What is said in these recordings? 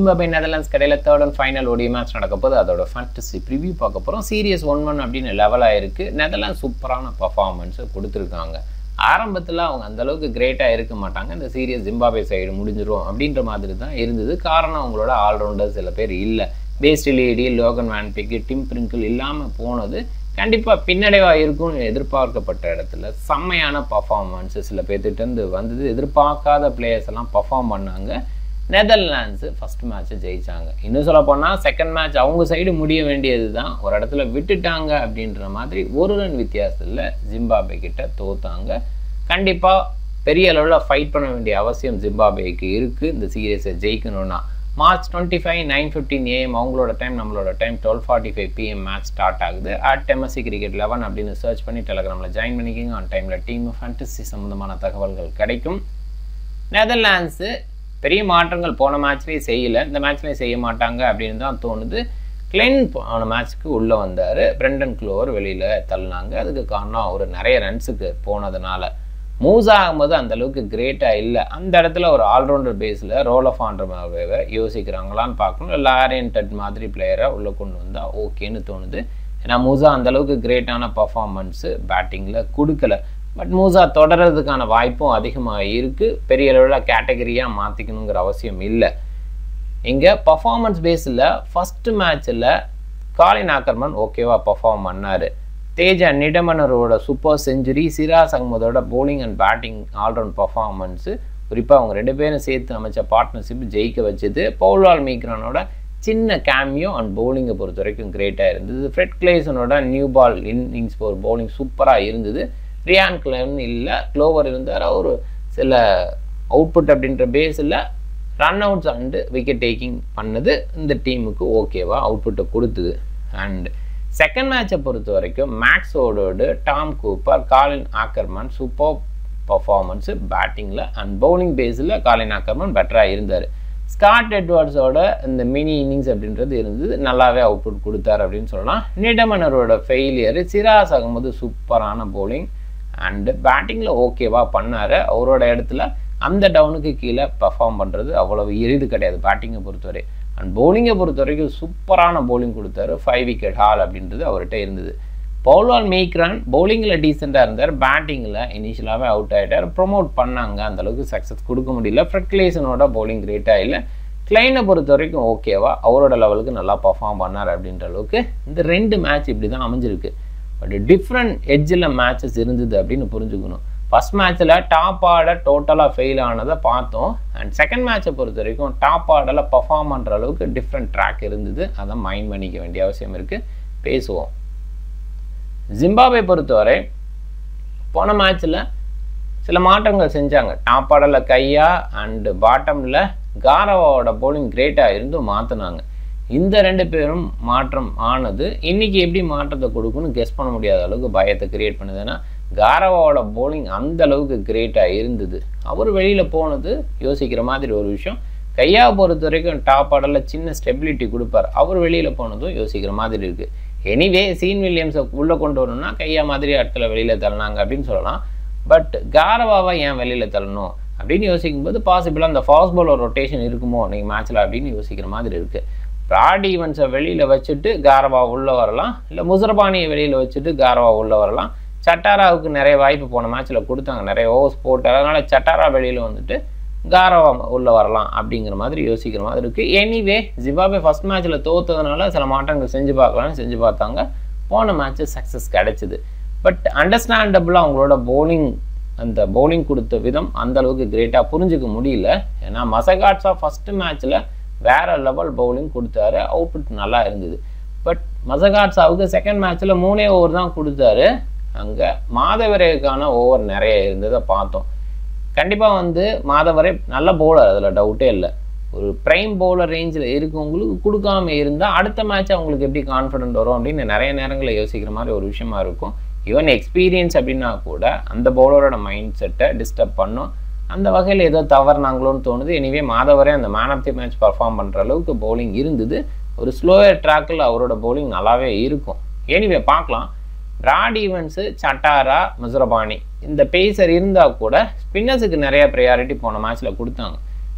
Zimbabwe Netherlands கடையில் third and final ஓடிய match நடக்க போது அதோட ஃபேண்டசி ப்ரிவியூ பார்க்க போகிறோம் சீரியஸ் ஒன் ஒன் அப்படின்னு லெவல் ஆயிருக்கு நெதர்லாண்ட்ஸ் சூப்பரான பர்ஃபார்மன்ஸை கொடுத்துருக்காங்க ஆரம்பத்தில் அவங்க அந்த அளவுக்கு கிரேட்டாக இருக்க மாட்டாங்க இந்த சீரியஸ் ஜிம்பாபே சைடு முடிஞ்சிரும் அப்படின்ற மாதிரி தான் இருந்தது காரணம் அவங்களோட ஆல்ரவுண்டர் சில பேர் இல்லை பேஸ்டிலேடி லோகன் வேன்பிக்கு டிம் பிரிங்கிள் இல்லாமல் போனது கண்டிப்பாக பின்னடைவாக இருக்கும்னு எதிர்பார்க்கப்பட்ட இடத்துல செம்மையான பர்ஃபார்மன்ஸ் சில பேர்த்திட்டேருந்து வந்தது எதிர்பார்க்காத பிளேயர்ஸ் எல்லாம் பர்ஃபார்ம் பண்ணாங்க நெதர்லாண்ட்ஸு ஃபஸ்ட் மேட்ச்சை ஜெயிச்சாங்க இன்னும் சொல்ல போனால் செகண்ட் மேட்ச் அவங்க சைடு முடிய வேண்டியது தான் ஒரு இடத்துல விட்டுட்டாங்க அப்படின்ற மாதிரி ஒரு ரன் வித்தியாசத்தில் ஜிம்பாபே கிட்ட தோத்தாங்க கண்டிப்பாக பெரிய அளவில் ஃபைட் பண்ண வேண்டிய அவசியம் ஜிம்பாபேக்கு இருக்குது இந்த சீரியஸை ஜெயிக்கணும்னா March twenty five nine fifteen AM அவங்களோட டைம் நம்மளோட time twelve forty five PM match start ஆகுது அட் எம்எஸ்சி கிரிக்கெட் லெவன் அப்படின்னு சர்ச் பண்ணி டெலகிராமில் ஜாயின் பண்ணிக்கிங்க ஆன் டைமில் டீம் ஃபேண்டசி சம்மந்தமான தகவல்கள் கிடைக்கும் நெதர்லாண்ட்ஸு பெரிய மாற்றங்கள் போன மேட்ச்லேயே செய்யலை இந்த மேட்ச்லேயே செய்ய மாட்டாங்க அப்படின்னு தான் தோணுது கிளென் போன மேட்ச்சுக்கு உள்ளே வந்தார் பிரெண்டன் க்ளோவர் வெளியில் தள்ளினாங்க அதுக்கு காரணம் அவர் நிறைய ரன்ஸுக்கு போனதுனால மூஸ் ஆகும்போது அந்த அளவுக்கு கிரேட்டாக இல்லை அந்த இடத்துல ஒரு ஆல்ரவுண்டர் பேஸில் ரோல் ஆஃப் ஆண்டர்மாவே யோசிக்கிறாங்களான்னு பார்க்கணும் இல்லை ஆரியன்டட் மாதிரி பிளேயரை உள்ளே கொண்டு வந்தால் ஓகேன்னு தோணுது ஏன்னா மூசா அந்த அளவுக்கு கிரேட்டான பர்ஃபார்மன்ஸு பேட்டிங்கில் கொடுக்கல பட் மூசா தொடர்றதுக்கான வாய்ப்பும் அதிகமாக இருக்குது பெரிய அளவில் கேட்டகரியாக மாற்றிக்கணுங்கிற அவசியம் இல்லை இங்கே பர்ஃபார்மன்ஸ் பேஸில் ஃபஸ்ட்டு மேட்ச்சில் காலின் ஆக்கர்மன் ஓகேவா பர்ஃபார்ம் பண்ணார் தேஜா நிடமனரோட சூப்பர் செஞ்சுரி சிராஸ் அகமதோட bowling and batting allround performance குறிப்பாக அவங்க ரெண்டு பேரும் சேர்த்து அமைச்ச பார்ட்னர்ஷிப் ஜெயிக்க வச்சது பவுலால் மீக்ரானோட சின்ன கேமியோ அண்ட் பவுலிங்கை பொறுத்த வரைக்கும் கிரேட்டாக இருந்தது ஃப்ரெட் கிளேசனோட நியூ பால் இன்னிங்ஸ் ஒரு பவுலிங் சூப்பராக இருந்தது ரியான் கிளன் இல்லை க்ளோவர் இருந்தார் அவர் சில அவுட்புட் அப்படின்ற பேஸில் run outs and wicket taking பண்ணது இந்த டீமுக்கு ஓகேவா அவுட்புட்டை கொடுத்தது அண்ட் செகண்ட் மேட்சை பொறுத்த வரைக்கும் மேக்ஸோடோடு Tom Cooper Colin Ackermann super performance பேட்டிங்கில் அண்ட் பவுலிங் பேஸில் காலின் ஆக்கர்மன் பெட்டராக இருந்தார் ஸ்காட் எட்வர்ட்ஸோட இந்த மினி இன்னிங்ஸ் அப்படின்றது இருந்தது நல்லாவே அவுட்புட் கொடுத்தாரு அப்படின்னு சொல்லலாம் நிடமனரோட ஃபெயிலியர் சிராஸ் ஆகும்போது சூப்பரான பவுலிங் அண்டு பேட்டிங்கில் ஓகேவா பண்ணார் அவரோட இடத்துல அந்த டவுனுக்கு கீழே பர்ஃபார்ம் பண்ணுறது அவ்வளவு எளிது கிடையாது பேட்டிங்கை பொறுத்தவரை அண்ட் பவுலிங்கை பொறுத்த வரைக்கும் சூப்பரான பவுலிங் கொடுத்தாரு ஃபைவ் விக்கெட் ஹால் அப்படின்றது அவர்கிட்ட இருந்தது பவுலால் மேய்க்ரான் பவுலிங்கில் டீசெண்டாக இருந்தார் பேட்டிங்கில் இனிஷியலாகவே அவுட் ஆகிட்டார் ப்ரொமோட் பண்ணாங்க அந்தளவுக்கு சக்ஸஸ் கொடுக்க முடியல ஃப்ரெட்லேசனோட பவுலிங் கிரேட்டாக இல்லை கிளைனை பொறுத்த வரைக்கும் ஓகேவா அவரோட லெவலுக்கு நல்லா பர்ஃபார்ம் பண்ணார் அப்படின்ற அளவுக்கு இந்த ரெண்டு மேட்ச் இப்படி தான் அமைஞ்சிருக்கு பட் டிஃப்ரெண்ட் எட்ஜில் மேட்சஸ் இருந்தது அப்படின்னு புரிஞ்சுக்கணும் ஃபஸ்ட் மேட்ச்சில் டாப் ஆர்டர் டோட்டலாக ஃபெயில் ஆனதை பார்த்தோம் அண்ட் செகண்ட் மேட்சை பொறுத்த வரைக்கும் டாப் ஆர்டரில் பர்ஃபார்ம் பண்ணுற அளவுக்கு டிஃப்ரெண்ட் ட்ராக் இருந்தது அதை மைண்ட் பண்ணிக்க வேண்டிய அவசியம் இருக்குது பேசுவோம் ஜிம்பாபே பொறுத்தவரை போன மேட்ச்சில் சில மாற்றங்கள் செஞ்சாங்க டாப் ஆர்டரில் கையா அண்டு பாட்டமில் காரவாவோட பவுலிங் கிரேட்டாக இருந்தும் மாற்றினாங்க இந்த ரெண்டு பேரும் மாற்றம் ஆனது இன்றைக்கி எப்படி மாற்றத்தை கொடுக்குன்னு கெஸ் பண்ண முடியாத அளவுக்கு பயத்தை கிரியேட் பண்ணுதுன்னா காரவாவோட பவுலிங் அந்த அளவுக்கு கிரேட்டாக இருந்தது அவர் வெளியில் போனது யோசிக்கிற மாதிரி ஒரு விஷயம் கையாவை பொறுத்த வரைக்கும் டாப் ஆர்டரில் சின்ன ஸ்டெபிலிட்டி கொடுப்பார் அவர் வெளியில் போனதும் யோசிக்கிற மாதிரி இருக்குது எனிவே சீன் வில்லியம்ஸை உள்ளே கொண்டு வரணும்னா கையா மாதிரி ஆட்களை வெளியில் தள்ளினாங்க அப்படின்னு சொல்லலாம் பட் காரவாவை ஏன் வெளியில் தள்ளணும் அப்படின்னு யோசிக்கும்போது பாசிபிளாக அந்த ஃபாஸ்ட் பாலர் ரொட்டேஷன் இருக்குமோ நீங்கள் மேட்ச்சில் அப்படின்னு யோசிக்கிற மாதிரி இருக்குது ப்ராட் ஈவெண்ட்ஸை வெளியில் வச்சுட்டு காரவா உள்ளே வரலாம் இல்லை முசரபானியை வெளியில் வச்சுட்டு காரவா உள்ளே வரலாம் சட்டாராவுக்கு நிறைய வாய்ப்பு போன மேட்ச்சில் கொடுத்தாங்க நிறைய ஓவர்ஸ் போட்டு அதனால் சட்டாரா வெளியில் வந்துட்டு காரவா உள்ளே வரலாம் அப்படிங்கிற மாதிரி யோசிக்கிற மாதிரி இருக்குது எனிவே ஜிம்பாபே ஃபஸ்ட் மேட்ச்சில் தோத்ததுனால சில மாற்றங்கள் செஞ்சு பார்க்கலாம்னு செஞ்சு பார்த்தாங்க போன மேட்ச்சு சக்ஸஸ் கிடச்சிது பட் அண்டர்ஸ்டாண்டபுளாக அவங்களோட பவுலிங் அந்த பவுலிங் கொடுத்த விதம் அந்த அளவுக்கு கிரேட்டாக புரிஞ்சுக்க முடியல ஏன்னா மசகாட்ஸா ஃபஸ்ட்டு மேட்ச்சில் வேற லெவல் பவுலிங் கொடுத்தாரு அவுட்புட் நல்லா இருந்தது பட் மசகாட்ஸாவுக்கு செகண்ட் மேட்ச்சில் மூணே ஓவர் தான் கொடுத்தாரு அங்கே மாதவரேக்கான ஓவர் நிறைய இருந்ததை பார்த்தோம் கண்டிப்பாக வந்து மாதவரே நல்ல பவுலர் அதில் டவுட்டே இல்லை ஒரு ப்ரைம் பவுலர் ரேஞ்சில் இருக்கவங்களுக்கு கொடுக்காம இருந்தால் அடுத்த மேட்ச் அவங்களுக்கு எப்படி கான்ஃபிடென்ட் வரும் அப்படின்னு நிறைய நேரங்களில் யோசிக்கிற மாதிரி ஒரு விஷயமா இருக்கும் ஈவன் எக்ஸ்பீரியன்ஸ் அப்படின்னா கூட அந்த பவுலரோட மைண்ட் செட்டை டிஸ்டர்ப் பண்ணும் அந்த வகையில் ஏதோ தவறுனாங்களோன்னு தோணுது எனிவே மாதவரே அந்த man of the match perform பண்ணுற அளவுக்கு பவுலிங் இருந்தது ஒரு ஸ்லோயர் ட்ராக்கில் அவரோட பவுலிங் நல்லாவே இருக்கும் எனிவே பார்க்கலாம் பிராட் ஈவன்ஸு சட்டாரா முசரபானி இந்த பேசர் இருந்தால் கூட ஸ்பின்னர்ஸுக்கு நிறைய ப்ரையாரிட்டி போன மேட்ச்சில் கொடுத்தாங்க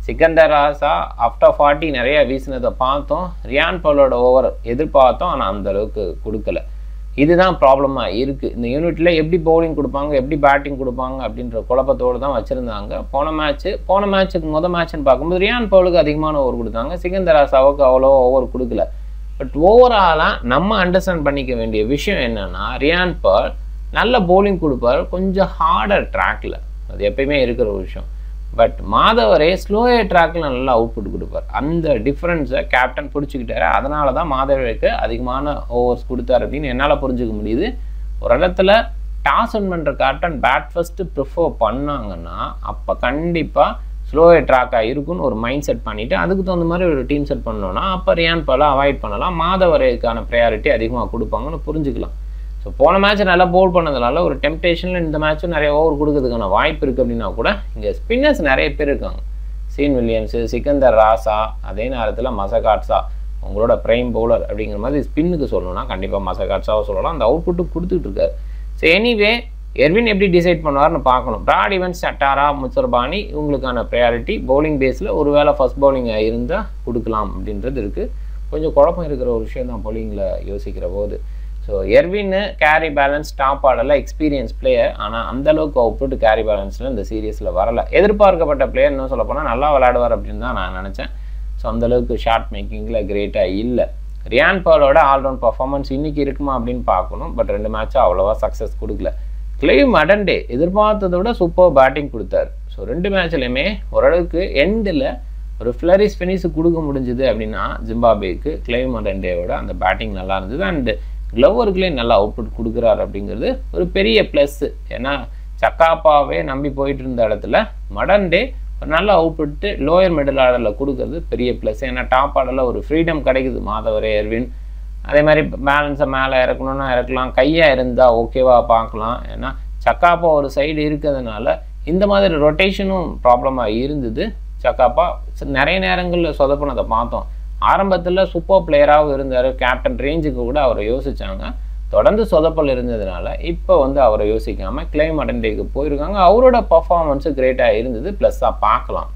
சிக்கந்தர் ராசா ஆஃப்டர் ஃபார்ட்டி நிறைய வீசினதை பார்த்தோம் ரியான் பவுலோட ஓவர் எதிர்பார்த்தோம் ஆனால் அந்த அளவுக்கு கொடுக்கல இதுதான் ப்ராப்ளமாக இருக்குது இந்த யூனிட்டில் எப்படி பவுலிங் கொடுப்பாங்க எப்படி பேட்டிங் கொடுப்பாங்க அப்படின்ற குழப்பத்தோடு தான் வச்சுருந்தாங்க போன மேட்ச்சு போன மேட்ச்சுக்கு முத மேட்ச்னு பார்க்கும்போது ரியான் பவுலுக்கு அதிகமான ஓவர் கொடுத்தாங்க சிக்கந்தர் ராசாவுக்கு அவ்வளோ ஓவர் கொடுக்கல பட் ஓவராலாக நம்ம அண்டர்ஸ்டாண்ட் பண்ணிக்க வேண்டிய விஷயம் என்னென்னா ரியான் பவுல் நல்ல பவுலிங் கொடுப்பார் கொஞ்சம் ஹார்டர் ட்ராக்கில் அது எப்பயுமே இருக்கிற ஒரு விஷயம் பட் மாதவரே ஸ்லோயே ட்ராக்கில் நல்லா அவுட்புட் கொடுப்பார் அந்த டிஃப்ரென்ஸை கேப்டன் பிடிச்சிக்கிட்டாரு அதனால தான் மாதவருக்கு அதிகமான ஓவர்ஸ் கொடுத்தாரு அப்படின்னு என்னால் புரிஞ்சுக்க முடியுது ஒரு இடத்துல டாஸ் வின் பண்ணுற கேப்டன் பேட் ஃபஸ்ட்டு ப்ரிஃபர் பண்ணாங்கன்னா அப்போ கண்டிப்பாக ஸ்லோவே ட்ராக்காக இருக்குன்னு ஒரு மைண்ட் செட் பண்ணிவிட்டு அதுக்கு தகுந்த மாதிரி ஒரு டீம் செட் பண்ணோன்னா அப்போ ரியான் பல அவாய்ட் பண்ணலாம் மாதவரைக்கான ப்ரையாரிட்டி அதிகமாக கொடுப்பாங்கன்னு புரிஞ்சுக்கலாம் ஸோ போன மேட்ச் நல்லா போல் பண்ணதுனால ஒரு டெம்டேஷனில் இந்த மேட்ச்சும் நிறைய ஓவர் கொடுக்கறதுக்கான வாய்ப்பு இருக்குது அப்படின்னா கூட இங்கே ஸ்பின்னர்ஸ் நிறைய பேர் இருக்காங்க சீன் வில்லியம்ஸு சிக்கந்தர் ராசா அதே நேரத்தில் மசகாட்ஸா உங்களோட பிரைம் பவுலர் அப்படிங்கிற மாதிரி ஸ்பின்னுக்கு சொல்லணும்னா கண்டிப்பாக மசகாட்ஸாவை சொல்லலாம் அந்த அவுட்புட்டும் கொடுத்துட்டு இருக்காரு ஸோ எனிவே எர்வின் எப்படி டிசைட் பண்ணுவார்னு பார்க்கணும் பிராட் ஈவன்ஸ் சட்டாரா முச்சர்பானி இவங்களுக்கான ப்ரையாரிட்டி பவுலிங் பேஸில் ஒருவேளை ஃபஸ்ட் பவுலிங் இருந்தால் கொடுக்கலாம் அப்படின்றது இருக்குது கொஞ்சம் குழப்பம் இருக்கிற ஒரு விஷயம் தான் பவுலிங்கில் யோசிக்கிற போது ஸோ எர்வின்னு கேரி பேலன்ஸ் டாப் ஆர்டரில் எக்ஸ்பீரியன்ஸ் பிளேயர் ஆனால் அந்தளவுக்கு அவுட்புட் கேரி பேலன்ஸில் இந்த சீரியஸில் வரல எதிர்பார்க்கப்பட்ட பிளேயர் இன்னும் சொல்ல போனால் நல்லா விளையாடுவார் அப்படின்னு தான் நான் நினச்சேன் ஸோ அந்தளவுக்கு ஷார்ட் மேக்கிங்கில் கிரேட்டாக இல்லை ரியான் பாலோட ஆல்ரவுண்ட் பர்ஃபார்மன்ஸ் இன்றைக்கி இருக்குமா அப்படின்னு பார்க்கணும் பட் ரெண்டு மேட்சும் அவ்வளோவா சக்ஸஸ் கொடுக்கல கிளைவ் மடன்டே எதிர்பார்த்ததை விட சூப்பர் பேட்டிங் கொடுத்தாரு ஸோ ரெண்டு மேட்ச்லையுமே ஓரளவுக்கு எண்டில் ஒரு ஃப்ளரிஸ் ஃபினிஷ் கொடுக்க முடிஞ்சுது அப்படின்னா ஜிம்பாபேக்கு கிளைவ் மடன்டேவோட அந்த பேட்டிங் நல்லா இருந்தது அண்டு க்ளவருக்குள்ளே நல்லா அவுட்புட் கொடுக்குறாரு அப்படிங்கிறது ஒரு பெரிய ப்ளஸ்ஸு ஏன்னா சக்காப்பாவே நம்பி போயிட்டு இருந்த இடத்துல மடன்டே ஒரு நல்ல அவுட்புட்டு லோயர் மிடில் ஆர்டரில் கொடுக்கறது பெரிய ப்ளஸ் ஏன்னா டாப் ஆர்டரில் ஒரு ஃப்ரீடம் கிடைக்குது மாதவரே எர்வின் அதே மாதிரி பேலன்ஸை மேலே இறக்கணும்னா இறக்கலாம் கையாக இருந்தால் ஓகேவா பார்க்கலாம் ஏன்னா சக்காப்பா ஒரு சைடு இருக்கிறதுனால இந்த மாதிரி ரொட்டேஷனும் ப்ராப்ளமாக இருந்தது சக்காப்பா நிறைய நேரங்களில் சொதப்பினதை பார்த்தோம் ஆரம்பத்தில் சூப்பர் பிளேயராகவும் இருந்தார் கேப்டன் ரேஞ்சுக்கு கூட அவரை யோசிச்சாங்க தொடர்ந்து சொதப்பல் இருந்ததுனால இப்போ வந்து அவரை யோசிக்காமல் கிளைம் அடன்டேக்கு போயிருக்காங்க அவரோட பர்ஃபார்மன்ஸு கிரேட்டாக இருந்தது ப்ளஸ்ஸாக பார்க்கலாம்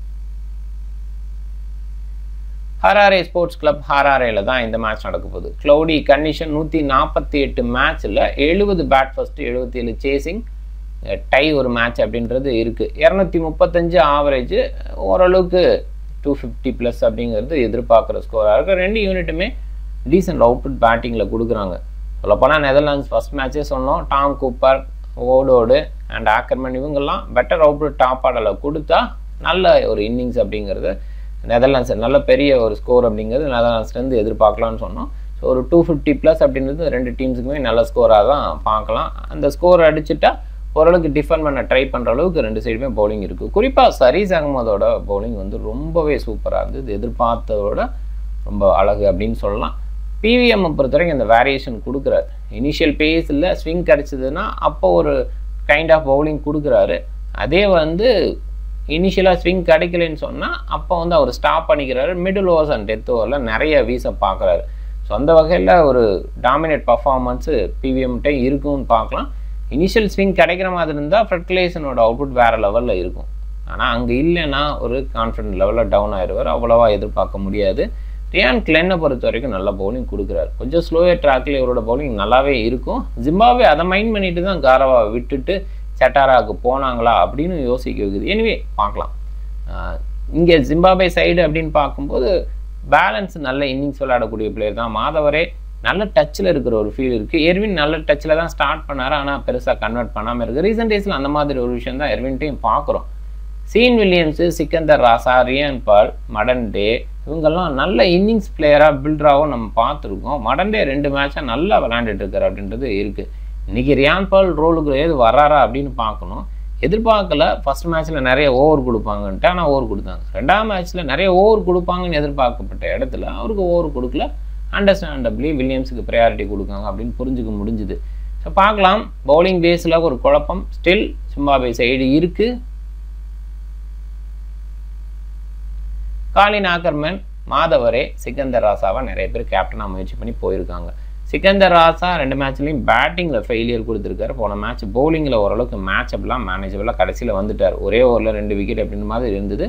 ஹராரே ஸ்போர்ட்ஸ் கிளப் ஹராரேல தான் இந்த மேட்ச் நடக்க போகுது க்ளௌடி கண்டிஷன் நூற்றி நாற்பத்தி எட்டு மேட்ச்சில் எழுபது பேட் ஃபஸ்ட்டு எழுபத்தி ஏழு சேசிங் டை ஒரு மேட்ச் அப்படின்றது இருக்குது இரநூத்தி முப்பத்தஞ்சு ஆவரேஜ் ஓரளவுக்கு டூ ஃபிஃப்டி ப்ளஸ் அப்படிங்கிறது எதிர்பார்க்குற ஸ்கோராக இருக்குது ரெண்டு யூனிட்டுமே டீசென்ட் அவுட்புட் பேட்டிங்கில் கொடுக்குறாங்க சொல்லப்போனால் நெதர்லாண்ட்ஸ் ஃபஸ்ட் மேட்ச்சே சொன்னோம் Tom Cooper O'Dowd and Ackermann இவங்கெல்லாம் பெட்டர் அவுட்புட் டாப் ஆடலை கொடுத்தா நல்ல ஒரு இன்னிங்ஸ் அப்படிங்கிறது நெதர்லாண்ட்ஸ் நல்ல பெரிய ஒரு ஸ்கோர் அப்படிங்கிறது நெதர்லாண்ட்ஸ்லேருந்து எதிர்பார்க்கலாம்னு சொன்னோம் ஸோ ஒரு டூ ஃபிஃப்டி ப்ளஸ் அப்படின்றது ரெண்டு டீம்ஸுக்குமே நல்ல ஸ்கோராக தான் பார்க்கலாம் அந்த ஸ்கோர் அடிச்சுட்டா ஓரளவுக்கு டிஃபெண்ட் பண்ண ட்ரை பண்ணுற அளவுக்கு ரெண்டு சைடுமே பவுலிங் இருக்குது குறிப்பாக சரீஸ் அகமதோட பவுலிங் வந்து ரொம்பவே சூப்பராக இருந்தது எதிர்பார்த்ததோட ரொம்ப அழகு அப்படின்னு சொல்லலாம் பிவிஎம்மை பொறுத்த வரைக்கும் அந்த வேரியேஷன் கொடுக்குறாரு இனிஷியல் பேஸில் ஸ்விங் கிடச்சிதுன்னா அப்போ ஒரு கைண்ட் ஆஃப் பவுலிங் கொடுக்குறாரு அதே வந்து இனிஷியலாக ஸ்விங் கிடைக்கலன்னு சொன்னால் அப்போ வந்து அவர் ஸ்டாப் பண்ணிக்கிறாரு மிடில் ஓவர்ஸ் அண்ட் டெத் ஓவரில் நிறைய வீச பார்க்குறாரு ஸோ அந்த வகையில் ஒரு டாமினேட் பர்ஃபார்மன்ஸு பிவிஎம்கிட்ட இருக்கும்னு பார்க்கலாம் இனிஷியல் ஸ்விங் கிடைக்கிற மாதிரி இருந்தால் ஃபெர்டிலைசனோட அவுட்புட் வேறு லெவலில் இருக்கும் ஆனால் அங்கே இல்லைன்னா ஒரு கான்ஃபிடன்ட் லெவலில் டவுன் ஆயிடுவார் அவ்வளோவா எதிர்பார்க்க முடியாது ரியான் கிளென்னை பொறுத்த வரைக்கும் நல்ல பவுலிங் கொடுக்குறாரு கொஞ்சம் ஸ்லோவே ட்ராக்ல இவரோட பவுலிங் நல்லாவே இருக்கும் ஜிம்பாவே அதை மைண்ட் பண்ணிட்டு தான் காரவா விட்டுட்டு சட்டாராவுக்கு போனாங்களா அப்படின்னு யோசிக்க வைக்குது எனிவே பார்க்கலாம் இங்கே ஜிம்பாபே சைடு அப்படின்னு பார்க்கும்போது பேலன்ஸ் நல்ல இன்னிங்ஸ் விளையாடக்கூடிய பிளேயர் தான் மாதவரே நல்ல டச்சில் இருக்கிற ஒரு ஃபீல் இருக்குது எர்வின் நல்ல டச்சில் தான் ஸ்டார்ட் பண்ணார் ஆனால் பெருசாக கன்வெர்ட் பண்ணாமல் இருக்குது ரீசெண்ட் டேஸில் அந்த மாதிரி ஒரு விஷயம் தான் எர்வின்ட்டையும் பார்க்குறோம் Sean Williams Sikandar Raza Ryan Burl Madande இவங்கெல்லாம் நல்ல இன்னிங்ஸ் பிளேயராக பில்டராகவும் நம்ம பார்த்துருக்கோம் மடன் டே ரெண்டு மேட்சாக நல்லா விளையாண்டுட்டு இருக்காரு அப்படின்றது இருக்குது இன்றைக்கி ரியான் பால் ரோலுக்கு ஏது வராரா அப்படின்னு பார்க்கணும் எதிர்பார்க்கல ஃபஸ்ட் மேட்ச்சில் நிறைய ஓவர் கொடுப்பாங்கன்ட்டு ஆனால் ஓவர் கொடுத்தாங்க ரெண்டாம் மேட்ச்சில் நிறைய ஓவர் கொடுப்பாங்கன்னு எதிர்பார்க்கப்பட்ட இடத்துல அவருக்கு ஓவர் கொடுக்கல அண்டர்ஸ்டாண்டபிளி வில்லியம்ஸுக்கு ப்ரையாரிட்டி கொடுக்காங்க அப்படின்னு புரிஞ்சுக்க முடிஞ்சுது ஸோ பார்க்கலாம் பவுலிங் பேஸில் ஒரு குழப்பம் ஸ்டில் சிம்பாபே சைடு இருக்குது காலின் ஆக்கர்மன் மாதவரே சிக்கந்தர் ராசாவை நிறைய பேர் கேப்டனாக முயற்சி பண்ணி போயிருக்காங்க சிக்கந்தர் ராசா ரெண்டு மேட்ச்லையும் பேட்டிங்கில் ஃபெயிலியர் கொடுத்துருக்காரு போன மேட்ச் பவுலிங்கில் ஓரளவுக்கு மேட்சப்லாம் மேனேஜபிளாக கடைசியில் வந்துட்டார் ஒரே ஓவரில் ரெண்டு விக்கெட் அப்படின்ற மாதிரி இருந்தது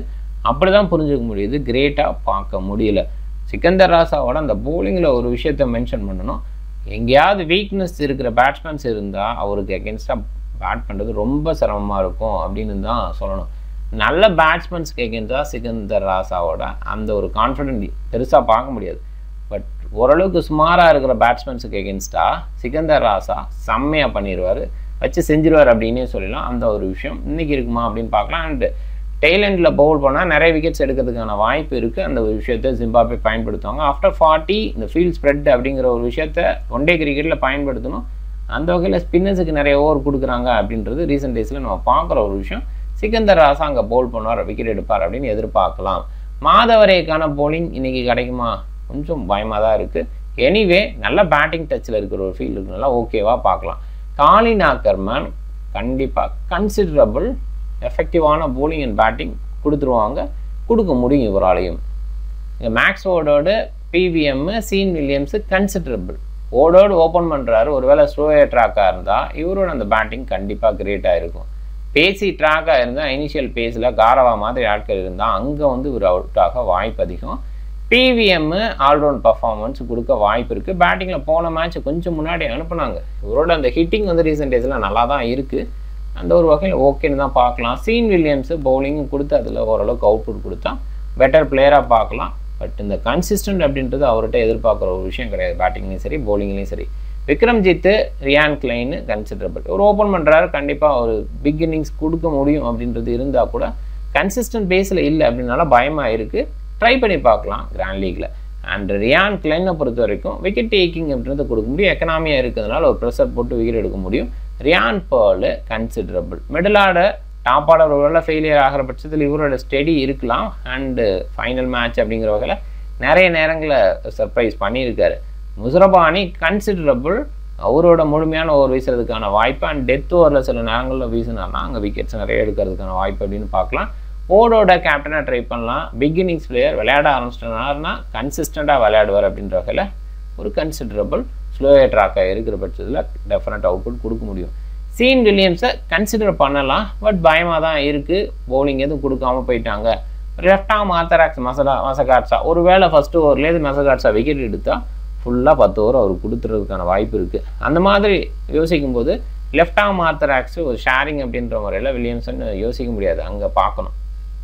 அப்படி தான் புரிஞ்சுக்க முடியுது கிரேட்டாக பார்க்க முடியல சிக்கந்தர் ராசாவோட அந்த போலிங்கில் ஒரு விஷயத்த மென்ஷன் பண்ணணும் எங்கேயாவது வீக்னஸ் இருக்கிற பேட்ஸ்மேன்ஸ் இருந்தால் அவருக்கு அகேன்ஸ்டாக பேட் பண்ணுறது ரொம்ப சிரமமாக இருக்கும் அப்படின்னு தான் சொல்லணும் நல்ல பேட்ஸ்மேன்ஸ்க்கு எகேன்ஸ்டாக சிக்கந்தர் ராசாவோட அந்த ஒரு கான்ஃபிடென்ட் பெருசாக பார்க்க முடியாது பட் ஓரளவுக்கு சுமாராக இருக்கிற பேட்ஸ்மேன்ஸுக்கு எகேன்ஸ்டாக சிக்கந்தர் ராசா செம்மையாக பண்ணிடுவார் வச்சு செஞ்சிருவார் அப்படின்னே சொல்லலாம் அந்த ஒரு விஷயம் இன்றைக்கி இருக்குமா அப்படின்னு பார்க்கலாம் அண்டு டெய்லண்டில் பவுல் பண்ணால் நிறைய விக்கெட்ஸ் எடுக்கிறதுக்கான வாய்ப்பு இருக்குது அந்த ஒரு விஷயத்தை ஜிம்பாபே பயன்படுத்துவாங்க ஆஃப்டர் ஃபார்ட்டி இந்த ஃபீல்ட் ஸ்ப்ரெட் அப்படிங்கிற ஒரு விஷயத்த ஒன் டே கிரிக்கெட்டில் பயன்படுத்தணும் அந்த வகையில் ஸ்பின்னர்ஸுக்கு நிறைய ஓவர் கொடுக்குறாங்க அப்படின்றது ரீசெண்ட் டேஸில் நம்ம பார்க்குற ஒரு விஷயம் சிக்கந்தர் ராசா அங்கே பவுல் பண்ணுவார் விக்கெட் எடுப்பார் அப்படின்னு எதிர்பார்க்கலாம் மாதவரேக்கான போலிங் இன்றைக்கி கிடைக்குமா கொஞ்சம் பயமாக தான் இருக்குது எனிவே நல்ல பேட்டிங் டச்சில் இருக்கிற ஒரு ஃபீல்டு நல்லா ஓகேவாக பார்க்கலாம் காலின் ஆக்கர்மேன் கண்டிப்பாக கன்சிடரபிள் எஃபெக்டிவான போலிங் அண்ட் பேட்டிங் கொடுத்துருவாங்க கொடுக்க முடியும் இவராலையும் இங்கே மேக்ஸ் ஓடோட பிவிஎம் Sean Williams considerable O'Dowd open பண்ணுறாரு ஒருவேளை ஸ்லோயர் ட்ராக்காக இருந்தால் இவரோட அந்த பேட்டிங் கண்டிப்பாக கிரேட்டாக இருக்கும் பேசி ட்ராக்காக இருந்தால் இனிஷியல் பேஸில் காரவா மாதிரி ஆட்கள் இருந்தால் அங்கே வந்து இவர் அவுட் ஆக வாய்ப்பு அதிகம் பிவிஎம் ஆல்ரவுண்ட் பர்ஃபார்மன்ஸ் கொடுக்க வாய்ப்பு இருக்குது பேட்டிங்கில் போன மேட்ச் கொஞ்சம் முன்னாடி அனுப்புனாங்க இவரோட அந்த ஹிட்டிங் வந்து ரீசெண்ட் டேஸில் நல்லா தான் இருக்குது அந்த ஒரு வகையில் ஓகேன்னு தான் பார்க்கலாம் சீன் வில்லியம்ஸு பவுலிங்கும் கொடுத்து அதில் ஓரளவுக்கு அவுட்புட் கொடுத்தா பெட்டர் பிளேயராக பார்க்கலாம் பட் இந்த கன்சிஸ்டன்ட் அப்படின்றது அவர்கிட்ட எதிர்பார்க்குற ஒரு விஷயம் கிடையாது பேட்டிங்லேயும் சரி பவுலிங்லேயும் சரி விக்ரம்ஜித் ரியான் கிளைன்னு கன்சிடரபிள் ஒரு ஓப்பன் பண்ணுறாரு கண்டிப்பாக ஒரு பிக் இன்னிங்ஸ் கொடுக்க முடியும் அப்படின்றது இருந்தால் கூட கன்சிஸ்டன்ட் பேஸில் இல்லை அப்படின்னால பயமாக இருக்குது ட்ரை பண்ணி பார்க்கலாம் கிராண்ட் லீக்ல அண்ட் ரியான் கிளைனை பொறுத்த வரைக்கும் விக்கெட் டேக்கிங் அப்படின்றத கொடுக்க முடியும் எக்கனாமியாக இருக்கிறதுனால ஒரு ப்ரெஷர் போட்டு விக்கெட் எடுக்க முடியும் Ryan Burl considerable middle order top order ஒருவேளை ஃபெயிலியர் ஆகிற பட்சத்தில் இவரோட ஸ்டெடி இருக்கலாம் அண்டு ஃபைனல் மேட்ச் அப்படிங்கிற வகையில் நிறைய நேரங்களில் சர்ப்ரைஸ் பண்ணியிருக்காரு முசரபானி கன்சிடரபிள் அவரோட முழுமையான ஓவர் வீசுறதுக்கான வாய்ப்பு அண்ட் டெத் ஓவரில் சில நேரங்களில் வீசினார்னா அங்கே விக்கெட்ஸ் நிறைய எடுக்கிறதுக்கான வாய்ப்பு அப்படின்னு பார்க்கலாம் ஓடோட கேப்டனாக ட்ரை பண்ணலாம் பிகினிங்ஸ் பிளேயர் விளையாட ஆரம்பிச்சிட்டனார்னா கன்சிஸ்டண்ட்டாக விளையாடுவார் அப்படின்ற வகையில் ஒரு கன்சிடரபிள் ஸ்லோயர் ட்ராக்காக இருக்கிற பட்சத்தில் டெஃபினட் அவுட்புட் கொடுக்க முடியும் சீன் வில்லியம்ஸை கன்சிடர் பண்ணலாம் பட் பயமாக தான் இருக்குது பவுலிங் எதுவும் கொடுக்காம போயிட்டாங்க லெஃப்டாக மாத்தராக்ஸ் மசலா மசகாட்ஸா ஒரு வேளை ஃபஸ்ட்டு ஓவர்லேருந்து மசகாட்ஸா விக்கெட் எடுத்தால் ஃபுல்லாக பத்து ஓவர் அவர் கொடுத்துறதுக்கான வாய்ப்பு இருக்குது அந்த மாதிரி யோசிக்கும் போது லெஃப்டாக மாத்தராக்ஸ் ஒரு ஷேரிங் அப்படின்ற முறையில் வில்லியம்சன் யோசிக்க முடியாது அங்கே பார்க்கணும்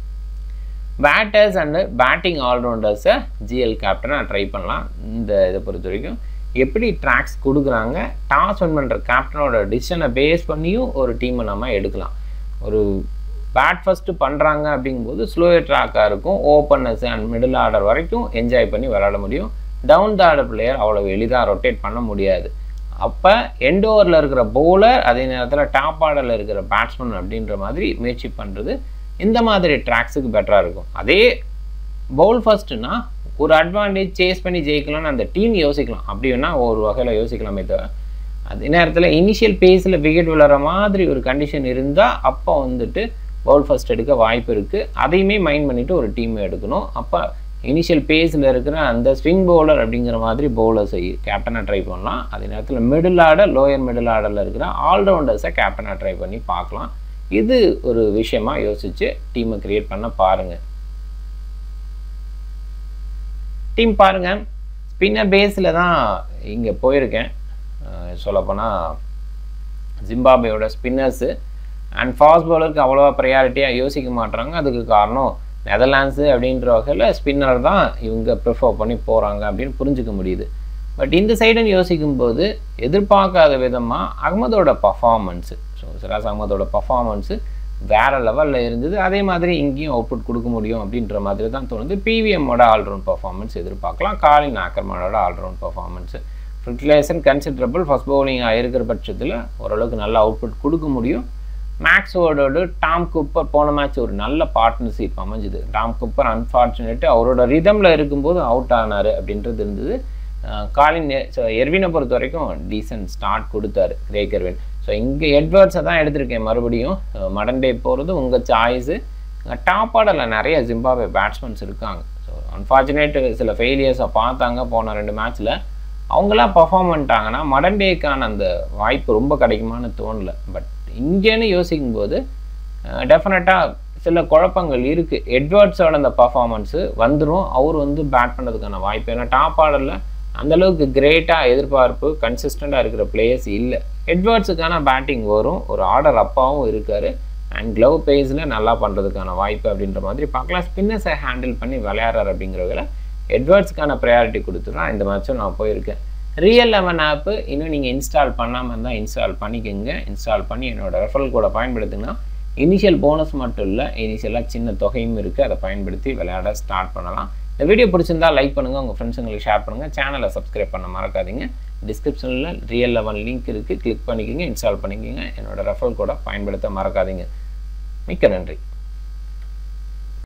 பேட்டர்ஸ் அண்டு பேட்டிங் ஆல்ரவுண்டர்ஸை ஜிஎல் கேப்டனாக ட்ரை பண்ணலாம் இந்த இதை பொறுத்த வரைக்கும் எப்படி ட்ராக்ஸ் கொடுக்குறாங்க டாஸ் வின் பண்ணுற கேப்டனோட டிசிஷனை பேஸ் பண்ணியும் ஒரு டீமை நம்ம எடுக்கலாம் ஒரு பேட் ஃபஸ்ட்டு பண்ணுறாங்க அப்படிங்கும்போது ஸ்லோயர் ட்ராக்காக இருக்கும் ஓப்பனர்ஸ் அண்ட் மிடில் ஆர்டர் வரைக்கும் என்ஜாய் பண்ணி விளாட முடியும் டவுன் த ஆர்டர் பிளேயர் அவ்வளோ எளிதாக ரொட்டேட் பண்ண முடியாது அப்போ எண்ட் ஓவரில் இருக்கிற பவுலர் அதே நேரத்தில் டாப் ஆர்டரில் இருக்கிற பேட்ஸ்மேன் அப்படின்ற மாதிரி முயற்சி பண்ணுறது இந்த மாதிரி ட்ராக்ஸுக்கு பெட்டராக இருக்கும் அதே பவுல் ஃபர்ஸ்ட்னா ஒரு அட்வான்டேஜ் சேஸ் பண்ணி ஜெயிக்கலாம்னு அந்த டீம் யோசிக்கலாம் அப்படி வேணால் ஒரு வகையில் யோசிக்கலாமே தவிர அதே நேரத்தில் இனிஷியல் பேஸில் விக்கெட் விழுற மாதிரி ஒரு கண்டிஷன் இருந்தால் அப்போ வந்துட்டு பவுல் ஃபர்ஸ்ட் எடுக்க வாய்ப்பு இருக்குது அதையுமே மைண்ட் பண்ணிவிட்டு ஒரு டீம் எடுக்கணும் அப்போ இனிஷியல் பேஸில் இருக்கிற அந்த ஸ்விங் பவுலர் அப்படிங்கிற மாதிரி பவுலர்ஸை கேப்டனாக ட்ரை பண்ணலாம் அதே நேரத்தில் மிடில் ஆர்டர் லோயர் மிடில் ஆர்டரில் இருக்கிற ஆல்ரவுண்டர்ஸை கேப்டனாக ட்ரை பண்ணி பார்க்கலாம் இது ஒரு விஷயமா யோசிச்சு டீமை கிரியேட் பண்ண பாருங்க டீம் பாருங்க ஸ்பின்னர் பேஸில் தான் இங்கே போயிருக்கேன் சொல்லப்போனால் ஜிம்பாபேயோட ஸ்பின்னர்ஸு அண்ட் ஃபாஸ்ட் பவுலருக்கு அவ்வளோவா ப்ரையாரிட்டியாக யோசிக்க மாட்டாங்க அதுக்கு காரணம் நெதர்லாண்ட்ஸு அப்படின்ற வகையில் ஸ்பின்னர் தான் இவங்க ப்ரிஃபர் பண்ணி போகிறாங்க அப்படின்னு புரிஞ்சுக்க முடியுது பட் இந்த சைடுன்னு யோசிக்கும்போது எதிர்பார்க்காத விதமாக அகமதோட பர்ஃபார்மன்ஸு ஸோ சிராஸ் அகமதோட பர்ஃபார்மன்ஸு வேறு லெவலில் இருந்தது அதே மாதிரி இங்கேயும் அவுட்புட் கொடுக்க முடியும் அப்படின்ற மாதிரி தான் தோணுது பிவிஎம்மோட ஆல்ரவுண்ட் பர்ஃபார்மன்ஸ் எதிர்பார்க்கலாம் காலின் ஆக்கர்மனோட ஆல்ரவுண்ட் பர்ஃபார்மன்ஸு ஃபிட்லேசன் கன்சிடரபிள் ஃபஸ்ட் பவுலிங்காக இருக்கிற பட்சத்தில் ஓரளவுக்கு நல்ல அவுட்புட் கொடுக்க முடியும் மேக்ஸ் ஓடோடு டாம் குப்பர் போன மேட்ச் ஒரு நல்ல பார்ட்னர்ஷிப் அமைஞ்சுது டாம் குப்பர் அன்ஃபார்ச்சுனேட்டு அவரோட ரிதமில் இருக்கும்போது அவுட் ஆனார் அப்படின்றது இருந்தது காலின் ஸோ எர்வினை பொறுத்த வரைக்கும் டீசன்ட் ஸ்டார்ட் கொடுத்தாரு கிரேக் எர்வின் ஸோ இங்கே எட்வர்ட்ஸை தான் எடுத்திருக்கேன் மறுபடியும் மடன் டே போகிறது உங்கள் சாய்ஸு டாப் ஆர்டரில் நிறைய ஜிம்பாபே பேட்ஸ்மேன்ஸ் இருக்காங்க ஸோ அன்ஃபார்ச்சுனேட் சில ஃபெயிலியர்ஸை பார்த்தாங்க போன ரெண்டு மேட்ச்சில் அவங்களாம் பர்ஃபார்ம் பண்ணிட்டாங்கன்னா மடன் டேக்கான அந்த வாய்ப்பு ரொம்ப கிடைக்குமான்னு தோணல பட் இங்கேன்னு யோசிக்கும்போது டெஃபினட்டாக சில குழப்பங்கள் இருக்குது எட்வர்ட்ஸோட அந்த பர்ஃபார்மன்ஸு வந்துடும் அவர் வந்து பேட் பண்ணுறதுக்கான வாய்ப்பு ஏன்னா டாப் ஆர்டரில் அந்தளவுக்கு கிரேட்டாக எதிர்பார்ப்பு கன்சிஸ்டண்ட்டாக இருக்கிற பிளேயர்ஸ் இல்லை எட்வர்ட்ஸுக்கான பேட்டிங் வரும் ஒரு ஆர்டர் அப்பாவும் இருக்கார் அண்ட் க்ளவ் பேஸில் நல்லா பண்ணுறதுக்கான வாய்ப்பு அப்படின்ற மாதிரி பார்க்கலாம் ஸ்பின்னர்ஸை ஹேண்டில் பண்ணி விளையாடுறாரு அப்படிங்கிறவங்கள எட்வர்ட்ஸ்க்கான ப்ரையாரிட்டி கொடுத்துட்றான் இந்த மேட்சும் நான் போயிருக்கேன் ரியல் லெவன் ஆப்பு இன்னும் நீங்கள் இன்ஸ்டால் பண்ணாமல் இருந்தால் இன்ஸ்டால் பண்ணிக்கோங்க இன்ஸ்டால் பண்ணி என்னோட ரெஃபரல் கூட பயன்படுத்துங்கன்னா இனிஷியல் போனஸ் மட்டும் இல்லை இனிஷியலாக சின்ன தொகையும் இருக்குது அதை பயன்படுத்தி விளையாட ஸ்டார்ட் பண்ணலாம் இந்த வீடியோ பிடிச்சிருந்தா லைக் பண்ணுங்கள் உங்கள் ஃப்ரெண்ட்ஸுங்களுக்கு ஷேர் பண்ணுங்கள் சேனலை சப்ஸ்கிரைப் பண்ண மறக்காதீங்க டிஸ்கிரிப்ஷனில் ரியல் லெவன் லிங்க் இருக்குது கிளிக் பண்ணிக்கோங்க இன்ஸ்டால் பண்ணிக்கோங்க என்னோட ரெஃபரல் கூட பயன்படுத்த மறக்காதீங்க மிக்க நன்றி